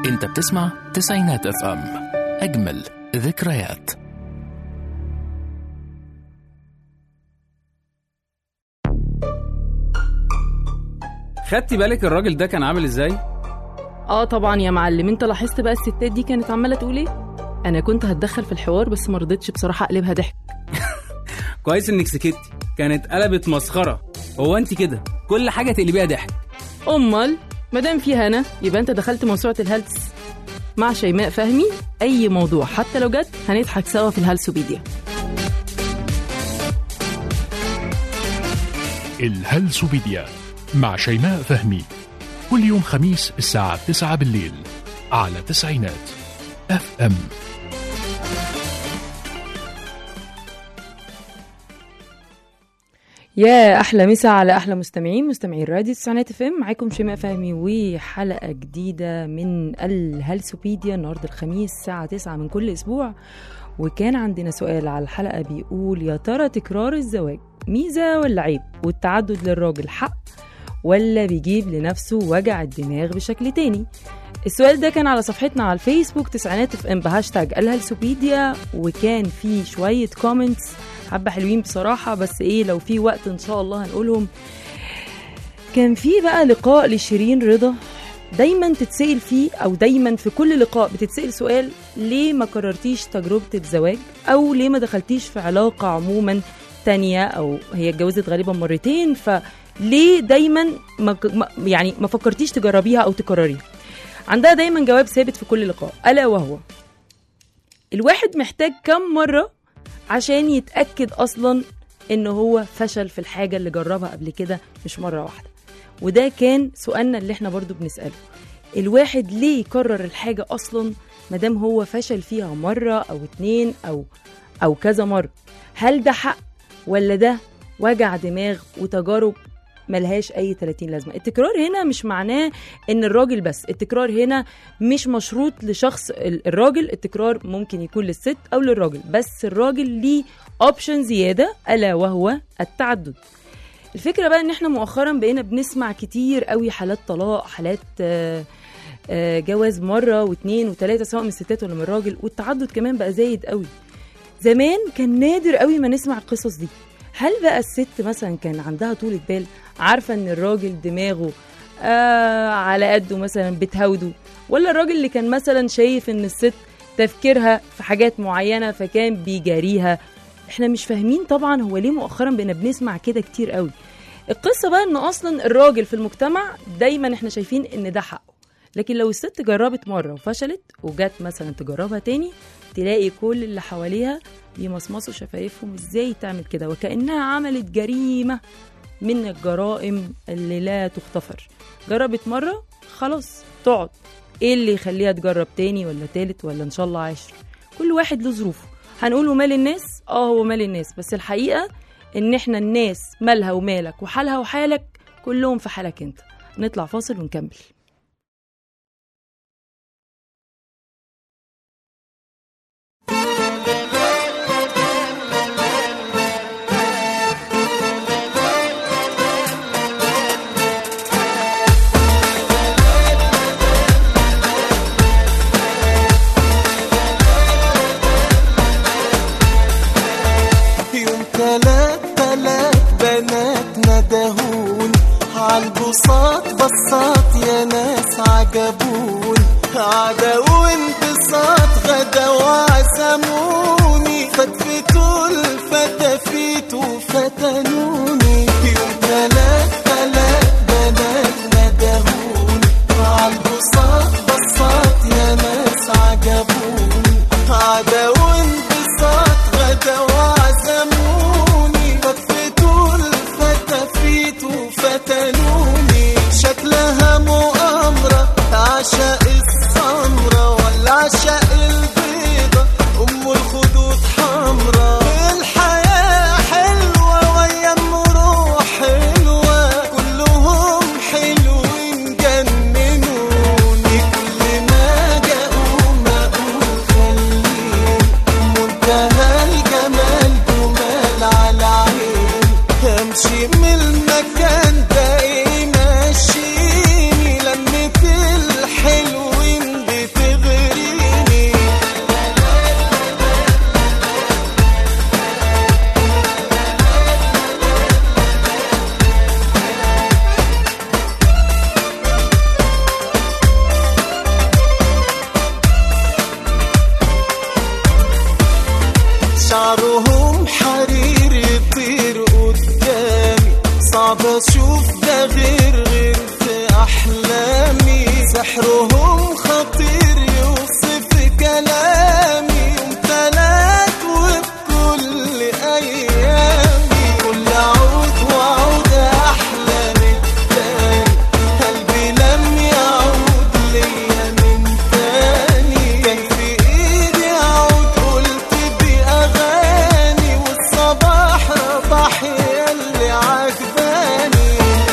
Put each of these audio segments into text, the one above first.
انت بتسمع تسعينات اف ام اجمل ذكريات خدتي بالك الراجل ده كان عامل ازاي اه طبعا يا معلم انت لاحظت بقى الستات دي كانت عماله تقول ايه انا كنت هتدخل في الحوار بس ما رضيتش بصراحه اقلبها ضحك كويس انك سكتي كانت قلبت مسخره هو انت كده كل حاجه تقلبيها ضحك امال مادام في هنا يبقى انت دخلت موسوعه الهلس مع شيماء فهمي اي موضوع حتى لو جد هنضحك سوا في الهلسوبيديا الهلسوبيديا مع شيماء فهمي كل يوم خميس الساعة 9 بالليل على تسعينات اف ام يا احلى مسا على احلى مستمعين مستمعين راديو تسعينات اف ام معاكم شيماء فهمي وحلقه جديده من الهلسوبيديا النهارده الخميس الساعه 9 من كل اسبوع وكان عندنا سؤال على الحلقه بيقول يا ترى تكرار الزواج ميزه ولا عيب والتعدد للراجل حق ولا بيجيب لنفسه وجع الدماغ بشكل تاني السؤال ده كان على صفحتنا على الفيسبوك تسعينات اف ام بهاشتاج الهلسوبيديا وكان فيه شويه كومنتس حبه حلوين بصراحه بس ايه لو في وقت ان شاء الله هنقولهم كان في بقى لقاء لشيرين رضا دايما تتسأل فيه او دايما في كل لقاء بتتسأل سؤال ليه ما كررتيش تجربة الزواج او ليه ما دخلتيش في علاقة عموما تانية او هي اتجوزت غالبا مرتين فليه دايما ما ما- يعني ما فكرتيش تجربيها او تكرريها عندها دايما جواب ثابت في كل لقاء الا وهو الواحد محتاج كم مرة عشان يتأكد أصلا إن هو فشل في الحاجة اللي جربها قبل كده مش مرة واحدة وده كان سؤالنا اللي احنا برضو بنسأله الواحد ليه يكرر الحاجة أصلا مادام هو فشل فيها مرة أو اتنين أو أو كذا مرة هل ده حق ولا ده وجع دماغ وتجارب ملهاش أي 30 لازمة التكرار هنا مش معناه إن الراجل بس التكرار هنا مش مشروط لشخص ال- الراجل التكرار ممكن يكون للست أو للراجل بس الراجل ليه اوبشن زيادة ألا وهو التعدد الفكرة بقى ان احنا مؤخرا بقينا بنسمع كتير قوي حالات طلاق حالات آه، آه، جواز مرة واتنين وتلاتة سواء من الستات ولا من الراجل والتعدد كمان بقى زايد قوي زمان كان نادر قوي ما نسمع القصص دي هل بقى الست مثلا كان عندها طولة بال عارفة ان الراجل دماغه آه على قده مثلا بتهوده ولا الراجل اللي كان مثلا شايف ان الست تفكيرها في حاجات معينة فكان بيجاريها احنا مش فاهمين طبعا هو ليه مؤخرا بقينا بنسمع كده كتير قوي القصة بقى ان اصلا الراجل في المجتمع دايما احنا شايفين ان ده حقه لكن لو الست جربت مرة وفشلت وجت مثلا تجربها تاني تلاقي كل اللي حواليها يمصمصوا شفايفهم ازاي تعمل كده وكأنها عملت جريمة من الجرائم اللي لا تغتفر جربت مرة خلاص تقعد ايه اللي يخليها تجرب تاني ولا تالت ولا ان شاء الله عاشر كل واحد له ظروفه هنقوله مال الناس اه هو مال الناس بس الحقيقة ان احنا الناس مالها ومالك وحالها وحالك كلهم في حالك انت نطلع فاصل ونكمل يوم تلات تلات بنات ندهون عالبساط بساط يا ناس عجبون عدا وانبساط غدا وعزموني فتفتوا الفتافيت وفتنوني يوم تلات تلات بنات ندهون عالبساط بساط يا ناس عجبون عدا وانبساط غدا وعزموني فتفتوا الفتافيت وفتنوني شكلها مؤامرة عشاء السمرة ولا عشاء البيضة أم الخدود حمرا الحياة حلوة ويا المرور بشوف ده غير غير في احلامي سحرهم خطير يوصف كلامي يوم تلات وبكل ايامي كل عود وعود احلى من التاني قلبي لم يعود ليا من تاني كان في ايدي عود قلت باغاني والصباح رباح ياللي عجباني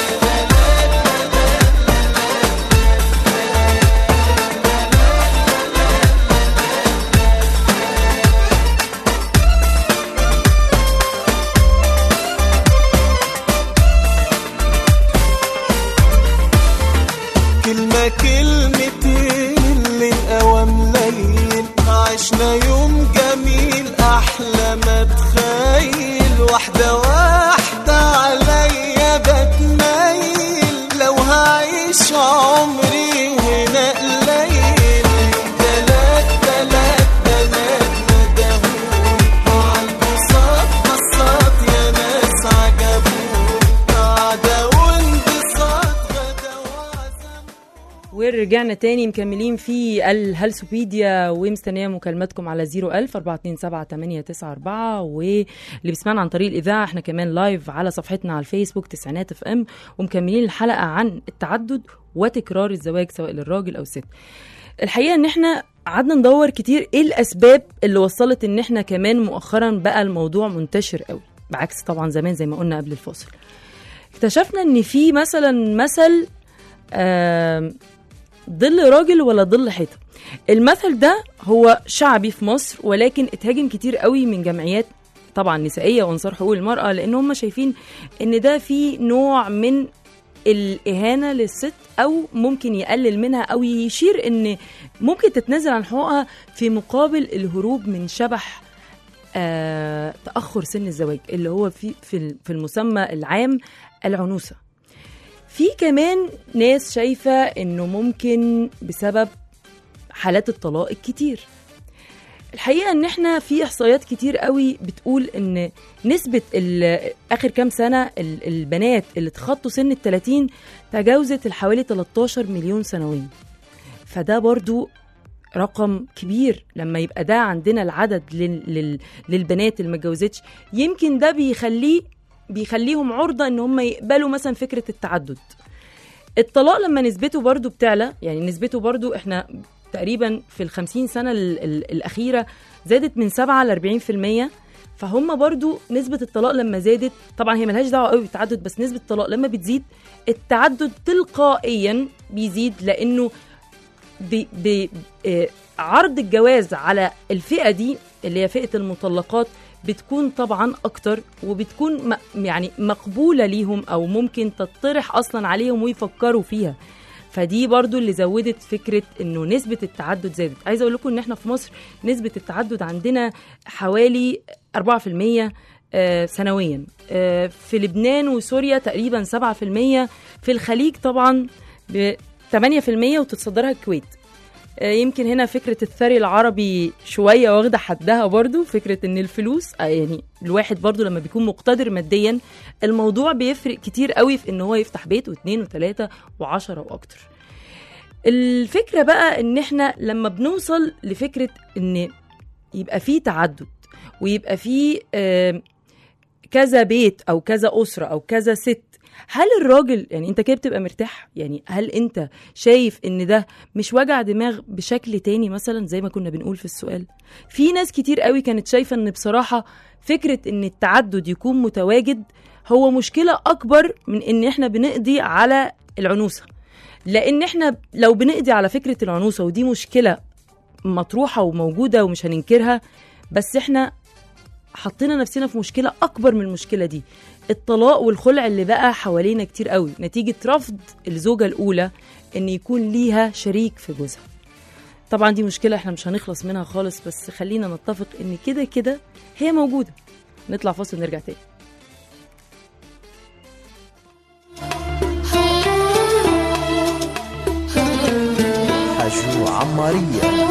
كلمة كلمتين اللي الأوام ليل عشنا يوم جميل أحلى ما تخيل واحدة واحدة عليا بتميل لو هعيش عمري هنا قليل تلات تلات تلات ندهون عالبساط بساط يا ناس عجبون قعدة وانبساط غدا وعزم ورجعنا تاني مكملين في الهلسوبيديا ومستنيه مكالماتكم على 01000 427 واللي بيسمعنا عن طريق الاذاعه احنا كمان لايف على صفحتنا على الفيسبوك تسعينات اف ام ومكملين الحلقه عن التعدد وتكرار الزواج سواء للراجل او الست. الحقيقه ان احنا قعدنا ندور كتير ايه الاسباب اللي وصلت ان احنا كمان مؤخرا بقى الموضوع منتشر قوي بعكس طبعا زمان زي ما قلنا قبل الفاصل. اكتشفنا ان في مثلا مثل آم، ظل راجل ولا ظل حيطه المثل ده هو شعبي في مصر ولكن اتهاجم كتير قوي من جمعيات طبعا نسائيه وانصار حقوق المراه لان هم شايفين ان ده في نوع من الاهانه للست او ممكن يقلل منها او يشير ان ممكن تتنازل عن حقوقها في مقابل الهروب من شبح آه تاخر سن الزواج اللي هو في في في المسمى العام العنوسه في كمان ناس شايفة انه ممكن بسبب حالات الطلاق الكتير الحقيقة ان احنا في احصائيات كتير قوي بتقول ان نسبة ال- اخر كام سنة ال- البنات اللي تخطوا سن ال 30 تجاوزت الحوالي 13 مليون سنويا فده برضو رقم كبير لما يبقى ده عندنا العدد لل... لل... للبنات اللي ما اتجوزتش يمكن ده بيخليه بيخليهم عرضة ان هم يقبلوا مثلا فكرة التعدد الطلاق لما نسبته برضو بتعلى يعني نسبته برضو احنا تقريبا في الخمسين سنة ال ال الأخيرة زادت من 7 ل 40% فهم برضو نسبة الطلاق لما زادت طبعا هي ملهاش دعوة قوي بالتعدد بس نسبة الطلاق لما بتزيد التعدد تلقائيا بيزيد لأنه ب ب آه، عرض الجواز على الفئة دي اللي هي فئة المطلقات بتكون طبعا اكتر وبتكون م- يعني مقبولة ليهم او ممكن تطرح اصلا عليهم ويفكروا فيها فدي برضو اللي زودت فكرة انه نسبة التعدد زادت عايزة اقول لكم ان احنا في مصر نسبة التعدد عندنا حوالي 4% آه، سنويا آه، في لبنان وسوريا تقريبا 7% في الخليج طبعا ب 8% وتتصدرها الكويت آه، يمكن هنا فكرة الثري العربي شوية واخدة حدها برضو فكرة ان الفلوس آه، يعني الواحد برضو لما بيكون مقتدر ماديا الموضوع بيفرق كتير قوي في ان هو يفتح بيت واثنين وثلاثة وعشرة واكتر الفكرة بقى ان احنا لما بنوصل لفكرة ان يبقى فيه تعدد ويبقى فيه آه، كذا بيت او كذا اسره او كذا ست هل الراجل يعني انت كده بتبقى مرتاح يعني هل انت شايف ان ده مش وجع دماغ بشكل تاني مثلا زي ما كنا بنقول في السؤال في ناس كتير قوي كانت شايفه ان بصراحه فكره ان التعدد يكون متواجد هو مشكله اكبر من ان احنا بنقضي على العنوسه لان احنا لو بنقضي على فكره العنوسه ودي مشكله مطروحه وموجوده ومش هننكرها بس احنا حطينا نفسنا في مشكله اكبر من المشكله دي الطلاق والخلع اللي بقى حوالينا كتير قوي نتيجه رفض الزوجه الاولى ان يكون ليها شريك في جوزها طبعا دي مشكله احنا مش هنخلص منها خالص بس خلينا نتفق ان كده كده هي موجوده نطلع فاصل ونرجع تاني حجو عمارية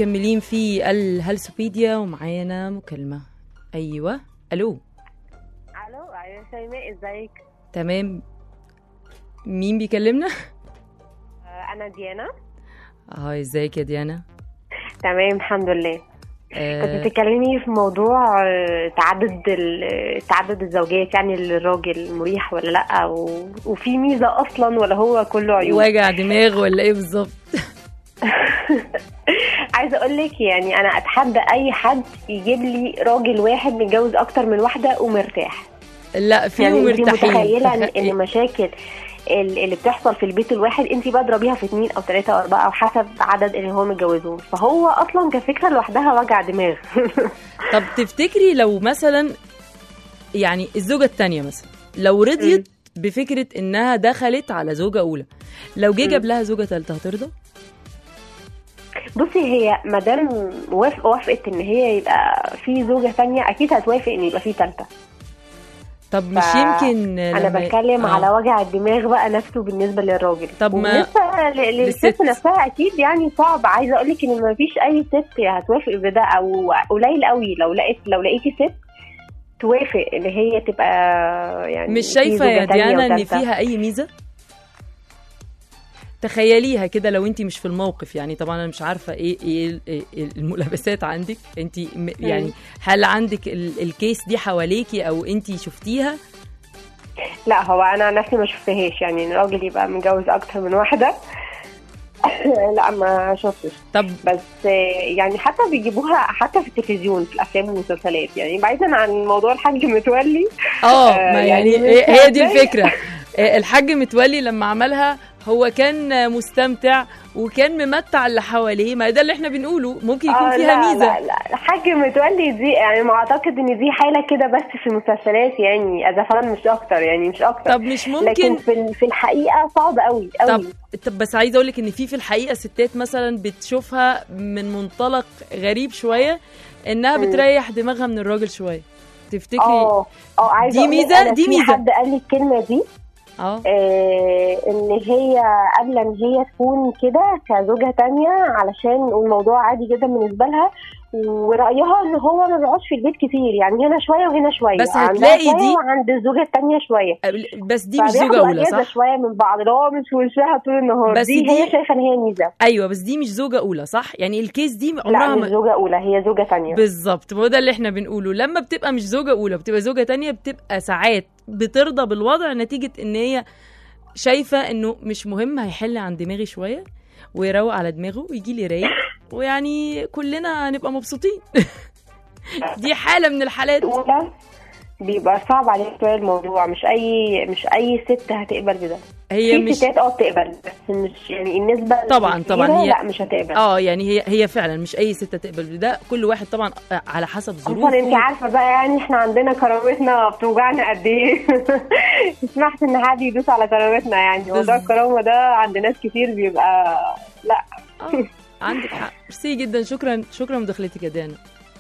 ومكملين في الهلسوبيديا ومعانا مكالمة أيوة ألو الو يا شيماء ازيك تمام مين بيكلمنا؟ آه، انا ديانا اه ازيك يا ديانا؟ تمام الحمد لله كنت آه بتتكلمي في موضوع آه، تعدد ال- تعدد الزوجات يعني للراجل مريح ولا لا و... وفي ميزه اصلا ولا هو كله عيوب وجع دماغ ولا ايه بالظبط؟ عايزه اقول لك يعني انا اتحدى اي حد يجيب لي راجل واحد متجوز اكتر من واحده ومرتاح لا فيهم يعني انت مرتاحين متخيله ان تخ- إن مشاكل ال- اللي بتحصل في البيت الواحد انت بقى اضربيها في اثنين او ثلاثه او اربعه او حسب عدد اللي هو متجوزهم فهو اصلا كفكره لوحدها وجع دماغ طب تفتكري لو مثلا يعني الزوجة التانية مثلا لو رضيت بفكرة انها دخلت على زوجة اولى لو جه مم. جاب لها زوجة تالتة هترضى؟ بصي هي مادام وافق وافقت ان هي يبقى في زوجه ثانيه اكيد هتوافق ان يبقى في ثالثه طب مش ف- يمكن انا لما- بتكلم آه. على وجع الدماغ بقى نفسه بالنسبه للراجل طب ما- وبالنسبه ل- للست. للست نفسها اكيد يعني صعب عايزه اقول لك ان ما فيش اي ست هتوافق بده او قليل قوي لو لقيت لو لقيتي ست توافق ان هي تبقى يعني مش في شايفة زوجة يا تانية ديانا ان وتالتة. فيها اي ميزة؟ تخيليها كده لو انت مش في الموقف يعني طبعا انا مش عارفه ايه ايه إيه الملابسات عندك انت م- يعني هل عندك ال- الكيس دي حواليكي او انت شفتيها لا هو انا عن نفسي ما شفتهاش يعني ان راجل يبقى متجوز اكتر من واحده لا ما شفتش طب بس يعني حتى بيجيبوها حتى في التلفزيون في الافلام والمسلسلات يعني بعيدا عن موضوع الحاج متولي اه آه، ما يعني يعني مش هي هي دي هتضايق. الفكره آه، الحاج متولي لما عملها هو كان مستمتع وكان ممتع اللي حواليه ما ده اللي احنا بنقوله ممكن يكون آه، فيها لا ميزه لا لا الحاج متولي دي يعني ما اعتقد ان دي حاله كده بس في المسلسلات يعني اذا فعلا مش اكتر يعني مش اكتر طب مش لكن ممكن في ال- في الحقيقه صعب قوي طب قوي طب بس عايزه اقول لك ان في في الحقيقه ستات مثلا بتشوفها من منطلق غريب شويه انها مم. بتريح دماغها من الراجل شويه تفتكري اه اه عايزه دي أقول لك ميزة؟ أنا دي في ميزة. حد قال لي الكلمه دي اه آه، ان هي قابله ان هي تكون كده كزوجه تانية علشان الموضوع عادي جدا بالنسبه لها ورايها ان هو ما بيقعدش في البيت كتير يعني هنا شويه وهنا شويه بس عندها هتلاقي شوية دي- وعند الزوجه التانية شويه بس دي مش زوجه فبياخدوا اولى أجازة صح شويه من بعض اللي هو مش في وشها طول النهار بس دي, دي- هي شايفه ان هي ميزه ايوه بس دي مش زوجه اولى صح يعني الكيس دي لا عمرها مش ما زوجه اولى هي زوجه تانية بالظبط هو ده اللي احنا بنقوله لما بتبقى مش زوجة أولى بتبقى زوجة تانية بتبقى ساعات بترضى بالوضع نتيجة إن هي شايفة إنه مش مهم هيحل عن دماغي شوية ويروق على دماغه ويجي لي رايق ويعني كلنا هنبقى مبسوطين دي حالة من الحالات الاولى بيبقى صعب عليها شويه الموضوع مش اي مش اي ست هتقبل بده هي في مش ستات اه بتقبل بس مش يعني النسبه طبعاً- الكبيرة طبعاً هي- لا مش هتقبل اه يعني هي هي فعلا مش اي ست تقبل بده كل واحد طبعا على حسب اصلا انت ظروفه عارفه بقى يعني احنا عندنا كرامتنا بتوجعنا قد ايه اسمحت ان حد يدوس على كرامتنا يعني موضوع بالظبط. الكرامه ده عند ناس كتير بيبقى لا اه عندك حق ميرسي جدا شكرا شكرا مداخلتك يا دانا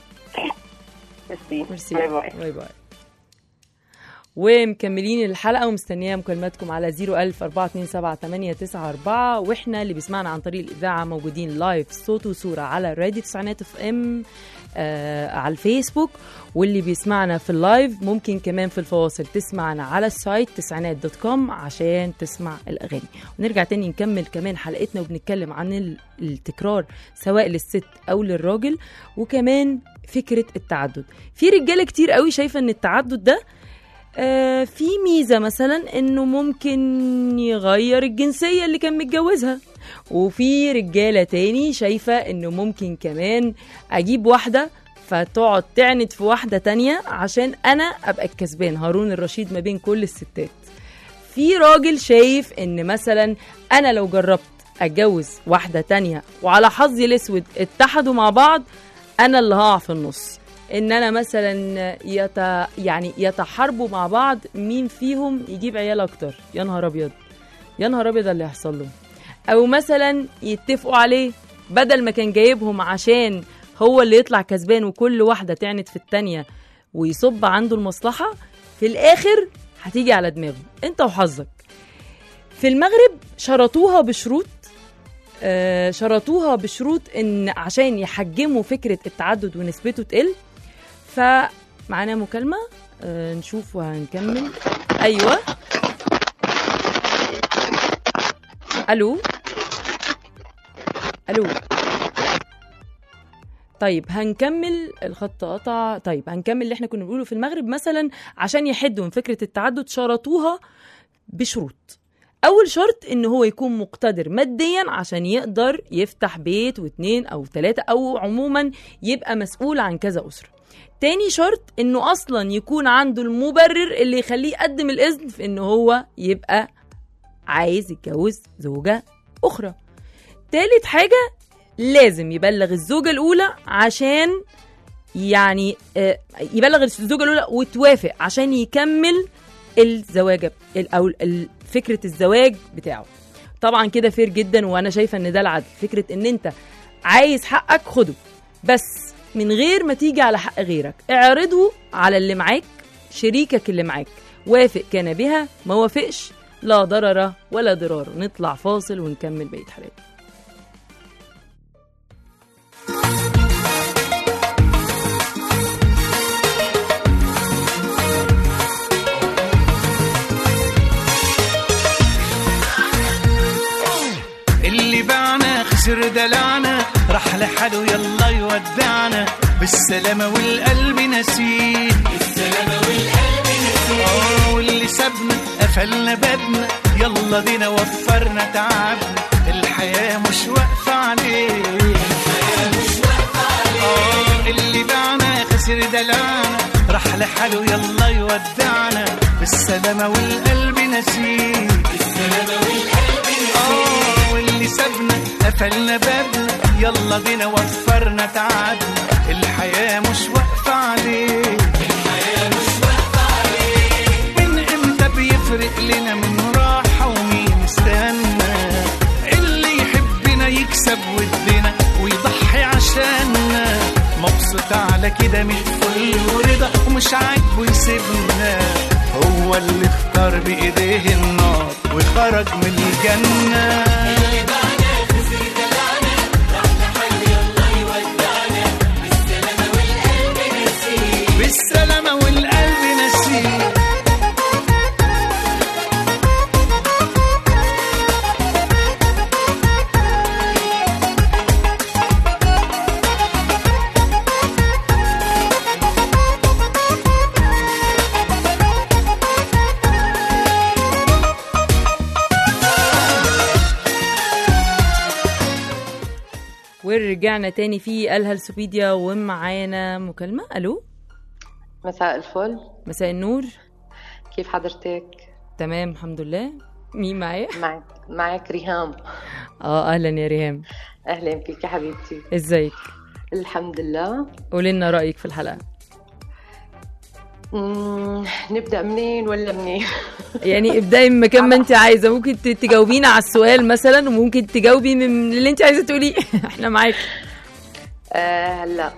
ميرسي ميرسي باي باي باي باي ومكملين الحلقه ومستنيه مكالماتكم على 01000 427 واحنا اللي بيسمعنا عن طريق الاذاعه موجودين لايف صوت وصوره على راديو تسعينات اف ام آه على الفيسبوك واللي بيسمعنا في اللايف ممكن كمان في الفواصل تسمعنا على السايت تسعينات دوت كوم عشان تسمع الاغاني ونرجع تاني نكمل كمان حلقتنا وبنتكلم عن ال- التكرار سواء للست او للراجل وكمان فكره التعدد في رجاله كتير قوي شايفه ان التعدد ده آه، في ميزة مثلا انه ممكن يغير الجنسية اللي كان متجوزها وفي رجالة تاني شايفة انه ممكن كمان اجيب واحدة فتقعد تعند في واحدة تانية عشان انا ابقى الكسبان هارون الرشيد ما بين كل الستات في راجل شايف ان مثلا انا لو جربت اتجوز واحدة تانية وعلى حظي الاسود اتحدوا مع بعض انا اللي هقع في النص ان انا مثلا يت... يعني يتحاربوا مع بعض مين فيهم يجيب عيال اكتر يا نهار ابيض يا نهار ابيض اللي هيحصل له او مثلا يتفقوا عليه بدل ما كان جايبهم عشان هو اللي يطلع كسبان وكل واحده تعند في التانيه ويصب عنده المصلحه في الاخر هتيجي على دماغه انت وحظك في المغرب شرطوها بشروط آه، شرطوها بشروط ان عشان يحجموا فكره التعدد ونسبته تقل فمعانا مكالمه آه، نشوف وهنكمل ايوه الو الو طيب هنكمل الخط قطع طيب هنكمل اللي احنا كنا بنقوله في المغرب مثلا عشان يحدوا من فكره التعدد شرطوها بشروط اول شرط ان هو يكون مقتدر ماديا عشان يقدر يفتح بيت واتنين او تلاتة او عموما يبقى مسؤول عن كذا اسره تاني شرط انه اصلا يكون عنده المبرر اللي يخليه يقدم الاذن في ان هو يبقى عايز يتجوز زوجة اخرى تالت حاجة لازم يبلغ الزوجة الاولى عشان يعني آه، يبلغ الزوجة الاولى وتوافق عشان يكمل الزواج ال- او ال- فكره الزواج بتاعه طبعا كده فير جدا وانا شايفه ان ده العدل فكره ان انت عايز حقك خده بس من غير ما تيجي على حق غيرك اعرضه على اللي معاك شريكك اللي معاك وافق كان بها ما وافقش لا ضرر ولا ضرار نطلع فاصل ونكمل بقيه حلقتنا اللي باعنا خسر دلعنا راح لحاله يلا يودعنا بالسلامة والقلب نسيه بالسلامة والقلب نسيه واللي سابنا قفلنا بابنا يلا دينا وفرنا تعبنا الحياة مش واقفة عليه الحياة مش واقفة عليه اللي باعنا خسر دلعنا راح لحاله يلا يودعنا بالسلامة والقلب نسيه بالسلامة والقلب نسيه واللي سابنا قفلنا بابنا يلا بينا وفرنا تعبنا الحياة مش واقفة عليه الحياة مش واقفة عليه من امتى بيفرق لنا من راحة ومين استنى اللي يحبنا يكسب ودنا ويضحي عشاننا مبسوط على كده من فل ورضا ومش عاجبه يسيبنا هو اللي اختار بايديه النار وخرج من الجنه بالسلامة والقلب نسيه ورجعنا تاني في الهلسوبيديا ومعانا مكالمه الو مساء الفل مساء النور كيف حضرتك؟ تمام الحمد لله مين معايا معك معك ريهام اه اهلا يا ريهام اهلا فيك يا حبيبتي ازيك الحمد لله قولي لنا رايك في الحلقه مم، نبدا منين ولا منين؟ يعني ابداي من مكان ما انت عايزه ممكن ت- تجاوبينا على السؤال مثلا وممكن تجاوبي من اللي انت عايزه تقوليه احنا معاك آه هلا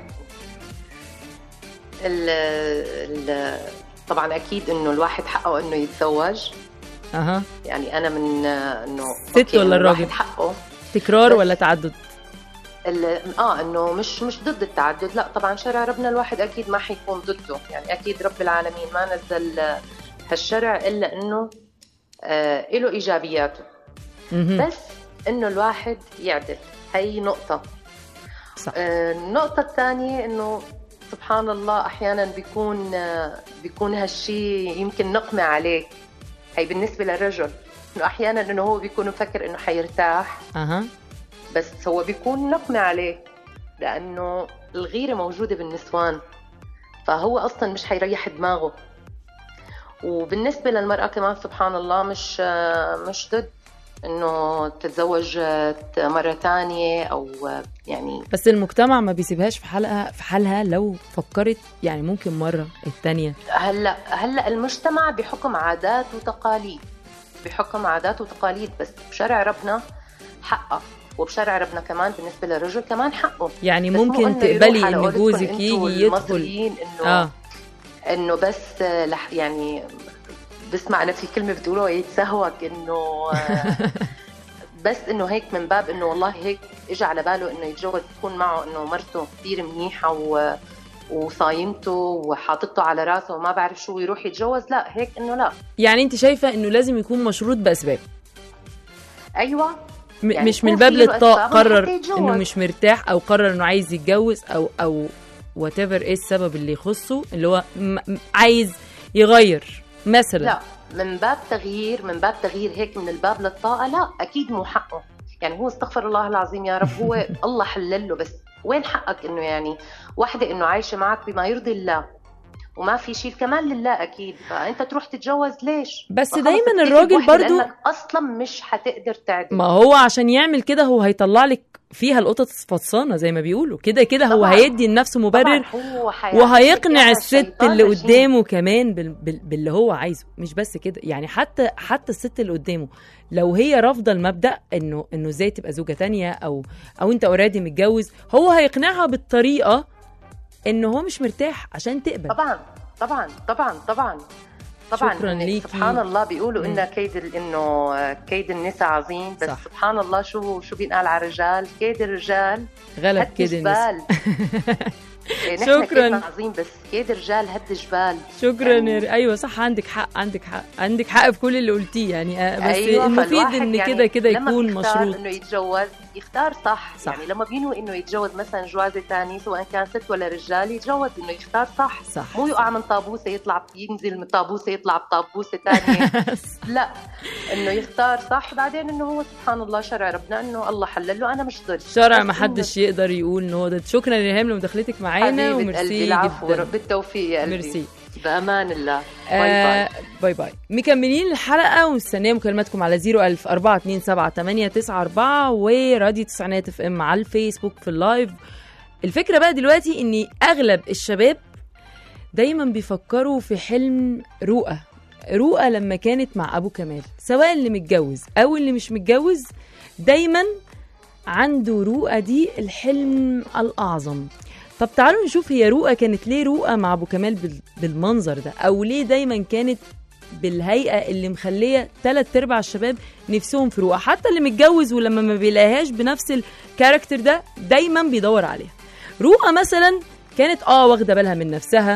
ال ال طبعا اكيد انه الواحد حقه انه يتزوج اها يعني انا من آه، انه ست أوكي، ولا إنه الراجل؟ الواحد حقه تكرار بس- ولا تعدد ال- اه انه مش مش ضد التعدد لا طبعا شرع ربنا الواحد اكيد ما حيكون ضده يعني اكيد رب العالمين ما نزل آه، هالشرع الا انه آه له ايجابياته مهم. بس انه الواحد يعدل هي نقطة صح. آه، النقطة الثانية انه سبحان الله احيانا بيكون آه، بيكون هالشي يمكن نقمة عليه هي بالنسبة للرجل انه احيانا انه هو بيكون مفكر انه حيرتاح اها بس هو بيكون نقمة عليه لانه الغيرة موجودة بالنسوان فهو اصلا مش حيريح دماغه وبالنسبة للمرأة كمان سبحان الله مش آه، مش ضد انه تتزوج آه، مرة تانية او آه، يعني بس المجتمع ما بيسيبهاش في حلقها في حالها لو فكرت يعني ممكن مره التانية هلا هلا المجتمع بحكم عادات وتقاليد بحكم عادات وتقاليد بس بشرع ربنا حقه وبشرع ربنا كمان بالنسبة للرجل كمان حقه يعني بس مو ممكن إنه تقبلي يروح على ان قولتكم جوزك انتوا يجي يدخل المصريين انه اه انه بس آه، لح يعني بسمع انا في كلمه بتقولوها يتسهوك انه آه، بس انه هيك من باب انه والله هيك اجى على باله انه يتجوز يكون معه انه مرته كثير منيحه و وصايمته وحاطته على راسه وما بعرف شو يروح يتجوز لا هيك انه لا يعني انت شايفه انه لازم يكون مشروط باسباب ايوه م- يعني مش من يكون باب في له للطاق أسباب قرر لحتى يتجوز. انه مش مرتاح او قرر انه عايز يتجوز او او وات ايه السبب اللي يخصه اللي هو م- م- عايز يغير مثلا لا من باب تغيير من باب تغيير هيك من الباب للطاقة لا أكيد مو حقه يعني هو استغفر الله العظيم يا رب هو الله حلل له بس وين حقك إنه يعني وحدة إنه عايشة معك بما يرضي الله وما في شيء كمان لله أكيد فأنت تروح تتجوز ليش بس فخلص دايماً اكتفي الراجل بوحدة برضو- لأنك أصلا مش حتقدر تعدل ما هو عشان يعمل كده هو هيطلع لك فيها القطط الفطسانه زي ما بيقولوا كده كده هو طبعاً. هيدي لنفسه مبرر طبعاً هو حيعمل وهيقنع إياها الست شيطان اللي رجيم. قدامه كمان بال... بال... باللي هو عايزه مش بس كده يعني حتى حتى الست اللي قدامه لو هي رافضه المبدا انه انه ازاي تبقى زوجه تانية او او انت اوريدي متجوز هو هيقنعها بالطريقه انه هو مش مرتاح عشان تقبل طبعا طبعا طبعا طبعا طبعا شكراً إن ليكي. سبحان الله بيقولوا مم. ان كيد ال- انه كيد النساء عظيم بس صح. صح. سبحان الله شو شو بينقال على الرجال كيد الرجال غلب هد كده الناس جبال إيه، نحن شكراً. كيدنا عظيم بس كيد الرجال هد جبال شكرا يعني- يا- ايوه صح عندك حق عندك حق عندك حق في كل اللي قلتيه يعني آه، بس أيوة المفيد فالواحد ان يعني كده كده لما يكون بيختار مشروط انه يتجوز يختار صح. صح. يعني لما بينوي انه يتجوز مثلا جوازه ثاني سواء كان ست ولا رجال يتجوز انه يختار صح صح مو يقع من طابوسه يطلع ينزل من طابوسه يطلع بطابوسه ثانيه لا انه يختار صح بعدين انه هو سبحان الله شرع ربنا انه الله حلل له انا مش ضد شرع بس ما حدش يقدر يقول ان هو ده شكرا يا ريهام لمداخلتك إنه معانا حبيبة وميرسي قلبي العفو جدا بالتوفيق يا قلبي ميرسي بامان الله باي آه باي باي باي مكملين الحلقه ومستنيه مكالماتكم على 01000 427 وراديو تسعينات اف ام على الفيسبوك في اللايف الفكره بقى دلوقتي ان اغلب الشباب دايما بيفكروا في حلم رؤى رؤى لما كانت مع ابو كمال سواء اللي متجوز او اللي مش متجوز دايما عنده رؤى دي الحلم الاعظم طب تعالوا نشوف هي رؤى كانت ليه رؤى مع ابو كمال بال- بالمنظر ده او ليه دايما كانت بالهيئه اللي مخليه ثلاث ارباع الشباب نفسهم في رؤى حتى اللي متجوز ولما ما بيلاقيهاش بنفس الكاركتر ده دايما بيدور عليها رؤى مثلا كانت اه واخده بالها من نفسها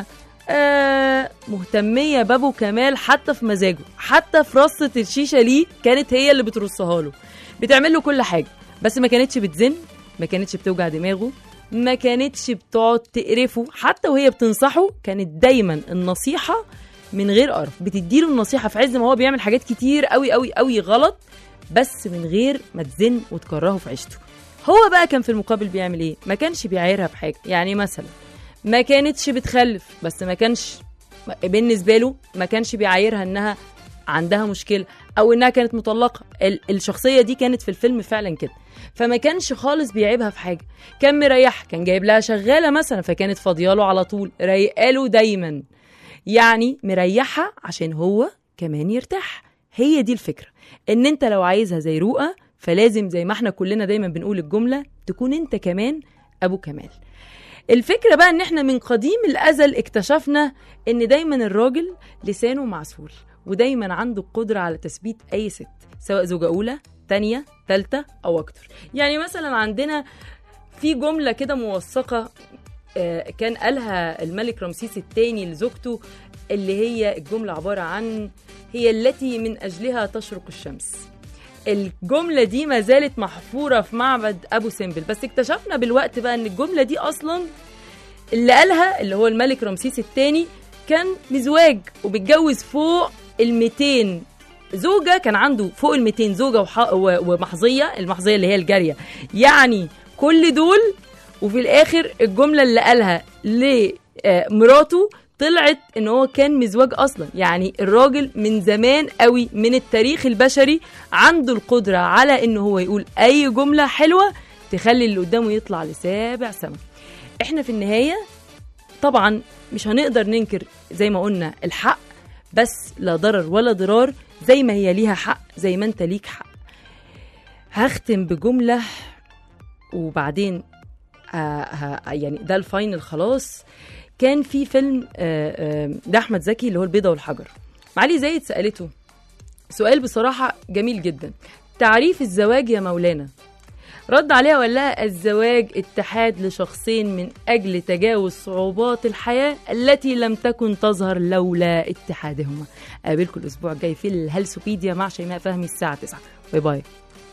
آه مهتمية بابو كمال حتى في مزاجه حتى في رصة الشيشة ليه كانت هي اللي بترصها له بتعمل له كل حاجة بس ما كانتش بتزن ما كانتش بتوجع دماغه ما كانتش بتقعد تقرفه حتى وهي بتنصحه كانت دايما النصيحة من غير قرف بتديله النصيحة في عز ما هو بيعمل حاجات كتير قوي قوي قوي غلط بس من غير ما تزن وتكرهه في عيشته هو بقى كان في المقابل بيعمل ايه ما كانش بيعايرها بحاجة يعني مثلا ما كانتش بتخلف بس ما كانش بالنسبة له ما كانش بيعايرها انها عندها مشكلة او انها كانت مطلقة ال- الشخصية دي كانت في الفيلم فعلا كده فما كانش خالص بيعيبها في حاجة كان مريح كان جايب لها شغالة مثلا فكانت فاضياله على طول رايقاله دايما يعني مريحها عشان هو كمان يرتاح هي دي الفكرة ان انت لو عايزها زي رؤى فلازم زي ما احنا كلنا دايما بنقول الجملة تكون انت كمان ابو كمال الفكرة بقى ان احنا من قديم الازل اكتشفنا ان دايما الراجل لسانه معسول ودايما عنده القدرة على تثبيت اي ست سواء زوجة اولى تانية تالتة او اكتر يعني مثلا عندنا في جملة كده موثقة آه، كان قالها الملك رمسيس الثاني لزوجته اللي هي الجملة عبارة عن هي التي من أجلها تشرق الشمس الجملة دي ما زالت محفورة في معبد أبو سمبل بس اكتشفنا بالوقت بقى أن الجملة دي أصلا اللي قالها اللي هو الملك رمسيس الثاني كان مزواج وبيتجوز فوق ال 200 زوجة كان عنده فوق ال 200 زوجة وح- و- ومحظية المحظية اللي هي الجارية يعني كل دول وفي الاخر الجمله اللي قالها لمراته طلعت ان هو كان مزواج اصلا يعني الراجل من زمان قوي من التاريخ البشري عنده القدره على ان هو يقول اي جمله حلوه تخلي اللي قدامه يطلع لسابع سما احنا في النهايه طبعا مش هنقدر ننكر زي ما قلنا الحق بس لا ضرر ولا ضرار زي ما هي ليها حق زي ما انت ليك حق هختم بجمله وبعدين آه آه يعني ده الفاينل خلاص كان في فيلم آه آه ده احمد زكي اللي هو البيضه والحجر معالي زايد سالته سؤال بصراحه جميل جدا تعريف الزواج يا مولانا رد عليها وقال لها الزواج اتحاد لشخصين من أجل تجاوز صعوبات الحياة التي لم تكن تظهر لولا اتحادهما قابلكم الأسبوع الجاي في الهلسوبيديا مع شيماء فهمي الساعة 9 باي باي